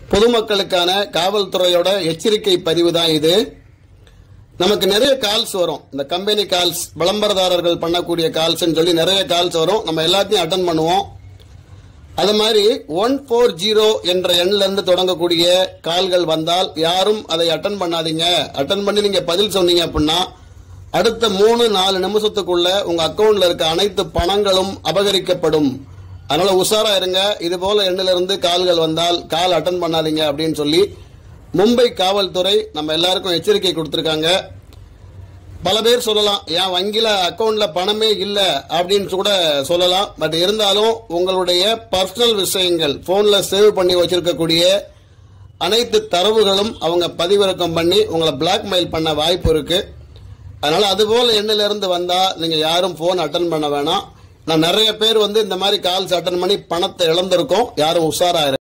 பொதுமக்களுக்கான காவல்துறையோட எச்சரிக்கை பதிவு தான் இது நமக்கு நிறைய கால்ஸ் வரும் இந்த கம்பெனி கால்ஸ் விளம்பரதாரர்கள் பண்ணக்கூடிய கால்ஸ்ன்னு சொல்லி நிறைய கால்ஸ் வரும் நம்ம எல்லாத்தையும் அட்டன் பண்ணுவோம் அது மாதிரி ஒன் ஃபோர் ஜீரோ என்ற எண்ணில இருந்து தொடங்கக்கூடிய கால்கள் வந்தால் யாரும் அதை அட்டன் பண்ணாதீங்க அட்டன் பண்ணி நீங்க பதில் சொன்னீங்க அப்படின்னா அடுத்த மூணு நாலு நிமிஷத்துக்குள்ள உங்க அக்கவுண்ட்ல இருக்க அனைத்து பணங்களும் அபகரிக்கப்படும் அதனால உஷாரா இருங்க இது போல எண்ணில இருந்து கால்கள் வந்தால் கால் அட்டன் பண்ணாதீங்க அப்படின்னு சொல்லி மும்பை காவல்துறை நம்ம எல்லாருக்கும் எச்சரிக்கை கொடுத்திருக்காங்க பல பேர் சொல்லலாம் என் வங்கியில அக்கவுண்ட்ல பணமே இல்ல அப்படின்னு கூட சொல்லலாம் பட் இருந்தாலும் உங்களுடைய பர்சனல் விஷயங்கள் போன்ல சேவ் பண்ணி வச்சிருக்கக்கூடிய அனைத்து தரவுகளும் அவங்க பதிவிறக்கம் பண்ணி உங்களை பிளாக்மெயில் பண்ண வாய்ப்பு இருக்கு அதனால அதுபோல எண்ணில இருந்து வந்தா நீங்க யாரும் போன் அட்டன் பண்ண வேணாம் நான் நிறைய பேர் வந்து இந்த மாதிரி கால்ஸ் அட்டன் பண்ணி பணத்தை இழந்திருக்கோம் யாரும் உஷாரா இருங்க